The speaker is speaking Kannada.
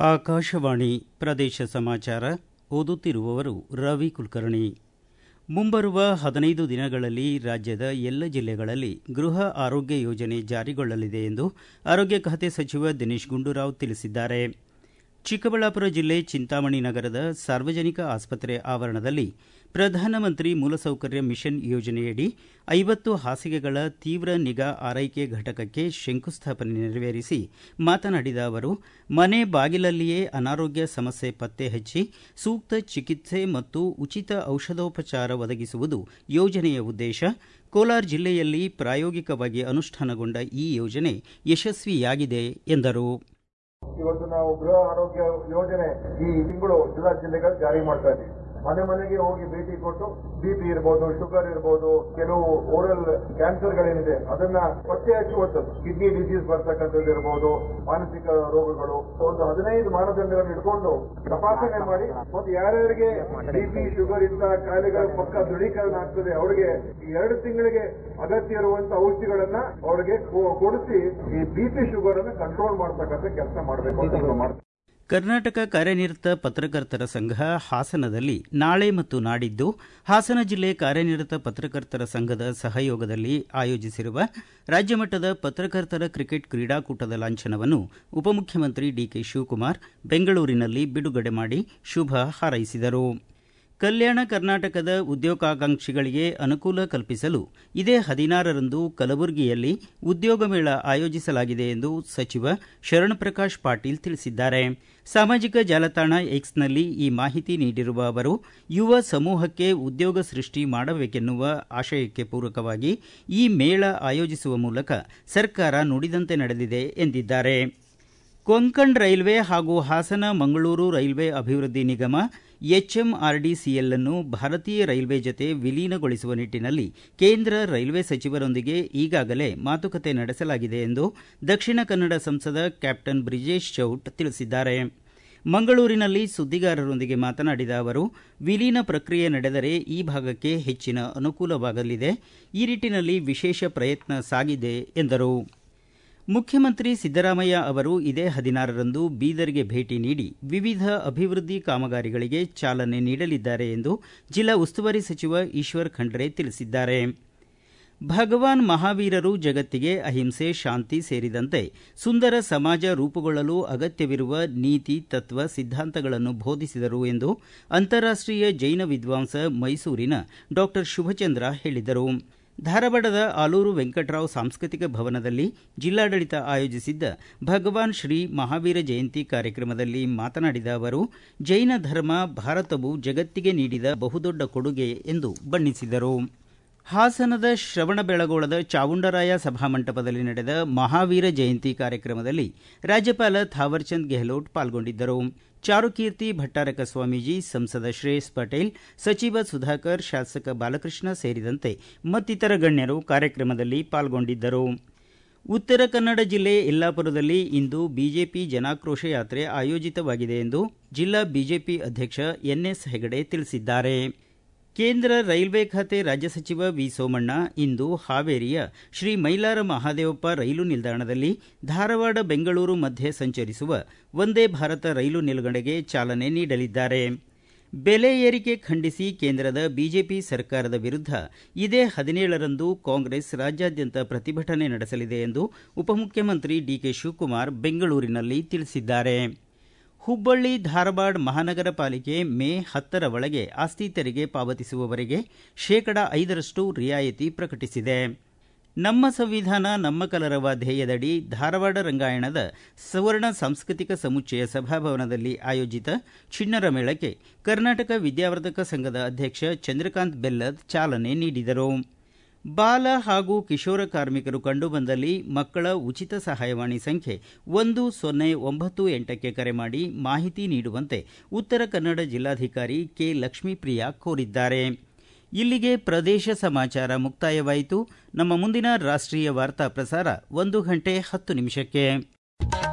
ಆಕಾಶವಾಣಿ ಪ್ರದೇಶ ಸಮಾಚಾರ ಓದುತ್ತಿರುವವರು ರವಿ ಕುಲಕರ್ಣಿ ಮುಂಬರುವ ಹದಿನೈದು ದಿನಗಳಲ್ಲಿ ರಾಜ್ಯದ ಎಲ್ಲ ಜಿಲ್ಲೆಗಳಲ್ಲಿ ಗೃಹ ಆರೋಗ್ಯ ಯೋಜನೆ ಜಾರಿಗೊಳ್ಳಲಿದೆ ಎಂದು ಆರೋಗ್ಯ ಖಾತೆ ಸಚಿವ ದಿನೇಶ್ ಗುಂಡೂರಾವ್ ತಿಳಿಸಿದ್ದಾರೆ ಚಿಕ್ಕಬಳ್ಳಾಪುರ ಜಿಲ್ಲೆ ಚಿಂತಾಮಣಿ ನಗರದ ಸಾರ್ವಜನಿಕ ಆಸ್ಪತ್ರೆ ಆವರಣದಲ್ಲಿ ಪ್ರಧಾನಮಂತ್ರಿ ಮೂಲಸೌಕರ್ಯ ಮಿಷನ್ ಯೋಜನೆಯಡಿ ಐವತ್ತು ಹಾಸಿಗೆಗಳ ತೀವ್ರ ನಿಗಾ ಆರೈಕೆ ಘಟಕಕ್ಕೆ ಶಂಕುಸ್ಥಾಪನೆ ನೆರವೇರಿಸಿ ಮಾತನಾಡಿದ ಅವರು ಮನೆ ಬಾಗಿಲಲ್ಲಿಯೇ ಅನಾರೋಗ್ಯ ಸಮಸ್ಯೆ ಪತ್ತೆ ಹಚ್ಚಿ ಸೂಕ್ತ ಚಿಕಿತ್ಸೆ ಮತ್ತು ಉಚಿತ ಔಷಧೋಪಚಾರ ಒದಗಿಸುವುದು ಯೋಜನೆಯ ಉದ್ದೇಶ ಕೋಲಾರ ಜಿಲ್ಲೆಯಲ್ಲಿ ಪ್ರಾಯೋಗಿಕವಾಗಿ ಅನುಷ್ಠಾನಗೊಂಡ ಈ ಯೋಜನೆ ಯಶಸ್ವಿಯಾಗಿದೆ ಎಂದರು ಇವತ್ತು ನಾವು ಗೃಹ ಆರೋಗ್ಯ ಯೋಜನೆ ಈ ತಿಂಗಳು ಜಿಲ್ಲಾ ಜಿಲ್ಲೆಗಳು ಜಾರಿ ಮಾಡ್ತಾ ಇದ್ದೀವಿ ಮನೆ ಮನೆಗೆ ಹೋಗಿ ಭೇಟಿ ಕೊಟ್ಟು ಬಿಪಿ ಇರ್ಬೋದು ಶುಗರ್ ಇರ್ಬೋದು ಕೆಲವು ಓರಲ್ ಕ್ಯಾನ್ಸರ್ಗಳೇನಿದೆ ಅದನ್ನ ಪತ್ತೆ ಹಚ್ಚುವಂಥದ್ದು ಕಿಡ್ನಿ ಡಿಸೀಸ್ ಬರ್ತಕ್ಕಂಥದ್ದು ಇರ್ಬೋದು ಮಾನಸಿಕ ರೋಗಗಳು ಒಂದು ಹದಿನೈದು ಮಾನದಂಡಗಳನ್ನು ಇಟ್ಕೊಂಡು ತಪಾಸಣೆ ಮಾಡಿ ಮತ್ತು ಯಾರ್ಯಾರಿಗೆ ಬಿಪಿ ಶುಗರ್ ಇಂತಹ ಕಾಯಿಲೆಗಳ ಪಕ್ಕ ದೃಢೀಕರಣ ಆಗ್ತದೆ ಅವರಿಗೆ ಎರಡು ತಿಂಗಳಿಗೆ ಅಗತ್ಯ ಇರುವಂತಹ ಔಷಧಿಗಳನ್ನ ಅವರಿಗೆ ಕೊಡಿಸಿ ಈ ಬಿಪಿ ಶುಗರ್ ಅನ್ನು ಕಂಟ್ರೋಲ್ ಮಾಡ್ತಕ್ಕಂಥ ಕೆಲಸ ಮಾಡಬೇಕು ಅಂತ ನಾವು ಮಾಡ್ತೀವಿ ಕರ್ನಾಟಕ ಕಾರ್ಯನಿರತ ಪತ್ರಕರ್ತರ ಸಂಘ ಹಾಸನದಲ್ಲಿ ನಾಳೆ ಮತ್ತು ನಾಡಿದ್ದು ಹಾಸನ ಜಿಲ್ಲೆ ಕಾರ್ಯನಿರತ ಪತ್ರಕರ್ತರ ಸಂಘದ ಸಹಯೋಗದಲ್ಲಿ ಆಯೋಜಿಸಿರುವ ರಾಜ್ಯಮಟ್ಟದ ಪತ್ರಕರ್ತರ ಕ್ರಿಕೆಟ್ ಕ್ರೀಡಾಕೂಟದ ಲಾಂಛನವನ್ನು ಉಪಮುಖ್ಯಮಂತ್ರಿ ಡಿಕೆ ಶಿವಕುಮಾರ್ ಬೆಂಗಳೂರಿನಲ್ಲಿ ಬಿಡುಗಡೆ ಮಾಡಿ ಶುಭ ಹಾರೈಸಿದರು ಕಲ್ಯಾಣ ಕರ್ನಾಟಕದ ಉದ್ಯೋಗಾಕಾಂಕ್ಷಿಗಳಿಗೆ ಅನುಕೂಲ ಕಲ್ಪಿಸಲು ಇದೇ ಹದಿನಾರರಂದು ಕಲಬುರಗಿಯಲ್ಲಿ ಉದ್ಯೋಗ ಮೇಳ ಆಯೋಜಿಸಲಾಗಿದೆ ಎಂದು ಸಚಿವ ಶರಣಪ್ರಕಾಶ್ ಪಾಟೀಲ್ ತಿಳಿಸಿದ್ದಾರೆ ಸಾಮಾಜಿಕ ಜಾಲತಾಣ ಎಕ್ಸ್ನಲ್ಲಿ ಈ ಮಾಹಿತಿ ನೀಡಿರುವ ಅವರು ಯುವ ಸಮೂಹಕ್ಕೆ ಉದ್ಯೋಗ ಸೃಷ್ಟಿ ಮಾಡಬೇಕೆನ್ನುವ ಆಶಯಕ್ಕೆ ಪೂರಕವಾಗಿ ಈ ಮೇಳ ಆಯೋಜಿಸುವ ಮೂಲಕ ಸರ್ಕಾರ ನುಡಿದಂತೆ ನಡೆದಿದೆ ಎಂದಿದ್ದಾರೆ ಕೊಂಕಣ್ ರೈಲ್ವೆ ಹಾಗೂ ಹಾಸನ ಮಂಗಳೂರು ರೈಲ್ವೆ ಅಭಿವೃದ್ಧಿ ನಿಗಮ ಎಚ್ಎಂಆರ್ಡಿಸಿಎಲ್ ಅನ್ನು ಭಾರತೀಯ ರೈಲ್ವೆ ಜತೆ ವಿಲೀನಗೊಳಿಸುವ ನಿಟ್ಟಿನಲ್ಲಿ ಕೇಂದ್ರ ರೈಲ್ವೆ ಸಚಿವರೊಂದಿಗೆ ಈಗಾಗಲೇ ಮಾತುಕತೆ ನಡೆಸಲಾಗಿದೆ ಎಂದು ದಕ್ಷಿಣ ಕನ್ನಡ ಸಂಸದ ಕ್ಯಾಪ್ಟನ್ ಬ್ರಿಜೇಶ್ ಚೌಟ್ ತಿಳಿಸಿದ್ದಾರೆ ಮಂಗಳೂರಿನಲ್ಲಿ ಸುದ್ದಿಗಾರರೊಂದಿಗೆ ಮಾತನಾಡಿದ ಅವರು ವಿಲೀನ ಪ್ರಕ್ರಿಯೆ ನಡೆದರೆ ಈ ಭಾಗಕ್ಕೆ ಹೆಚ್ಚಿನ ಅನುಕೂಲವಾಗಲಿದೆ ಈ ನಿಟ್ಟಿನಲ್ಲಿ ವಿಶೇಷ ಪ್ರಯತ್ನ ಸಾಗಿದೆ ಎಂದರು ಮುಖ್ಯಮಂತ್ರಿ ಸಿದ್ದರಾಮಯ್ಯ ಅವರು ಇದೇ ಹದಿನಾರರಂದು ಬೀದರ್ಗೆ ಭೇಟಿ ನೀಡಿ ವಿವಿಧ ಅಭಿವೃದ್ಧಿ ಕಾಮಗಾರಿಗಳಿಗೆ ಚಾಲನೆ ನೀಡಲಿದ್ದಾರೆ ಎಂದು ಜಿಲ್ಲಾ ಉಸ್ತುವಾರಿ ಸಚಿವ ಈಶ್ವರ್ ಖಂಡ್ರೆ ತಿಳಿಸಿದ್ದಾರೆ ಭಗವಾನ್ ಮಹಾವೀರರು ಜಗತ್ತಿಗೆ ಅಹಿಂಸೆ ಶಾಂತಿ ಸೇರಿದಂತೆ ಸುಂದರ ಸಮಾಜ ರೂಪುಗೊಳ್ಳಲು ಅಗತ್ಯವಿರುವ ನೀತಿ ತತ್ವ ಸಿದ್ಧಾಂತಗಳನ್ನು ಬೋಧಿಸಿದರು ಎಂದು ಅಂತಾರಾಷ್ಟೀಯ ಜೈನ ವಿದ್ವಾಂಸ ಮೈಸೂರಿನ ಡಾಕ್ಟರ್ ಶುಭಚಂದ್ರ ಹೇಳಿದರು ಧಾರವಾಡದ ಆಲೂರು ವೆಂಕಟರಾವ್ ಸಾಂಸ್ಕೃತಿಕ ಭವನದಲ್ಲಿ ಜಿಲ್ಲಾಡಳಿತ ಆಯೋಜಿಸಿದ್ದ ಭಗವಾನ್ ಶ್ರೀ ಮಹಾವೀರ ಜಯಂತಿ ಕಾರ್ಯಕ್ರಮದಲ್ಲಿ ಮಾತನಾಡಿದ ಅವರು ಜೈನ ಧರ್ಮ ಭಾರತವು ಜಗತ್ತಿಗೆ ನೀಡಿದ ಬಹುದೊಡ್ಡ ಕೊಡುಗೆ ಎಂದು ಬಣ್ಣಿಸಿದರು ಹಾಸನದ ಶ್ರವಣಬೆಳಗೊಳದ ಚಾವುಂಡರಾಯ ಸಭಾಮಂಟಪದಲ್ಲಿ ನಡೆದ ಮಹಾವೀರ ಜಯಂತಿ ಕಾರ್ಯಕ್ರಮದಲ್ಲಿ ರಾಜ್ಯಪಾಲ ಥಾವರ್ಚಂದ್ ಗೆಹ್ಲೋಟ್ ಪಾಲ್ಗೊಂಡಿದ್ದರು ಚಾರುಕೀರ್ತಿ ಭಟ್ಟಾರಕ ಸ್ವಾಮೀಜಿ ಸಂಸದ ಶ್ರೇಯಸ್ ಪಟೇಲ್ ಸಚಿವ ಸುಧಾಕರ್ ಶಾಸಕ ಬಾಲಕೃಷ್ಣ ಸೇರಿದಂತೆ ಮತ್ತಿತರ ಗಣ್ಯರು ಕಾರ್ಯಕ್ರಮದಲ್ಲಿ ಪಾಲ್ಗೊಂಡಿದ್ದರು ಉತ್ತರ ಕನ್ನಡ ಜಿಲ್ಲೆ ಯಲ್ಲಾಪುರದಲ್ಲಿ ಇಂದು ಬಿಜೆಪಿ ಜನಾಕ್ರೋಶ ಯಾತ್ರೆ ಆಯೋಜಿತವಾಗಿದೆ ಎಂದು ಜಿಲ್ಲಾ ಬಿಜೆಪಿ ಅಧ್ಯಕ್ಷ ಎನ್ಎಸ್ ಹೆಗಡೆ ತಿಳಿಸಿದ್ದಾರೆ ಕೇಂದ್ರ ರೈಲ್ವೆ ಖಾತೆ ರಾಜ್ಯ ಸಚಿವ ವಿ ಸೋಮಣ್ಣ ಇಂದು ಹಾವೇರಿಯ ಶ್ರೀ ಮೈಲಾರ ಮಹಾದೇವಪ್ಪ ರೈಲು ನಿಲ್ದಾಣದಲ್ಲಿ ಧಾರವಾಡ ಬೆಂಗಳೂರು ಮಧ್ಯೆ ಸಂಚರಿಸುವ ವಂದೇ ಭಾರತ ರೈಲು ನಿಲುಗಡೆಗೆ ಚಾಲನೆ ನೀಡಲಿದ್ದಾರೆ ಬೆಲೆ ಏರಿಕೆ ಖಂಡಿಸಿ ಕೇಂದ್ರದ ಬಿಜೆಪಿ ಸರ್ಕಾರದ ವಿರುದ್ಧ ಇದೇ ಹದಿನೇಳರಂದು ಕಾಂಗ್ರೆಸ್ ರಾಜ್ಯಾದ್ಯಂತ ಪ್ರತಿಭಟನೆ ನಡೆಸಲಿದೆ ಎಂದು ಉಪಮುಖ್ಯಮಂತ್ರಿ ಡಿಕೆ ಶಿವಕುಮಾರ್ ಬೆಂಗಳೂರಿನಲ್ಲಿ ತಿಳಿಸಿದ್ದಾರೆ ಹುಬ್ಬಳ್ಳಿ ಧಾರವಾಡ ಮಹಾನಗರ ಪಾಲಿಕೆ ಮೇ ಹತ್ತರ ಒಳಗೆ ಆಸ್ತಿ ತೆರಿಗೆ ಪಾವತಿಸುವವರೆಗೆ ಶೇಕಡ ಐದರಷ್ಟು ರಿಯಾಯಿತಿ ಪ್ರಕಟಿಸಿದೆ ನಮ್ಮ ಸಂವಿಧಾನ ನಮ್ಮ ಕಲರವ ಧ್ಯೇಯದಡಿ ಧಾರವಾಡ ರಂಗಾಯಣದ ಸುವರ್ಣ ಸಾಂಸ್ಕೃತಿಕ ಸಮುಚ್ಚಯ ಸಭಾಭವನದಲ್ಲಿ ಆಯೋಜಿತ ಚಿಣ್ಣರ ಮೇಳಕ್ಕೆ ಕರ್ನಾಟಕ ವಿದ್ಯಾವರ್ಧಕ ಸಂಘದ ಅಧ್ಯಕ್ಷ ಚಂದ್ರಕಾಂತ್ ಬೆಲ್ಲದ್ ಚಾಲನೆ ನೀಡಿದರು ಬಾಲ ಹಾಗೂ ಕಿಶೋರ ಕಾರ್ಮಿಕರು ಕಂಡುಬಂದಲ್ಲಿ ಮಕ್ಕಳ ಉಚಿತ ಸಹಾಯವಾಣಿ ಸಂಖ್ಯೆ ಒಂದು ಸೊನ್ನೆ ಒಂಬತ್ತು ಎಂಟಕ್ಕೆ ಕರೆ ಮಾಡಿ ಮಾಹಿತಿ ನೀಡುವಂತೆ ಉತ್ತರ ಕನ್ನಡ ಜಿಲ್ಲಾಧಿಕಾರಿ ಕೆ ಲಕ್ಷ್ಮೀಪ್ರಿಯಾ ಕೋರಿದ್ದಾರೆ ಇಲ್ಲಿಗೆ ಪ್ರದೇಶ ಸಮಾಚಾರ ಮುಕ್ತಾಯವಾಯಿತು ನಮ್ಮ ಮುಂದಿನ ರಾಷ್ಟ್ರೀಯ ವಾರ್ತಾ ಪ್ರಸಾರ ಒಂದು ಗಂಟೆ ಹತ್ತು ನಿಮಿಷಕ್ಕೆ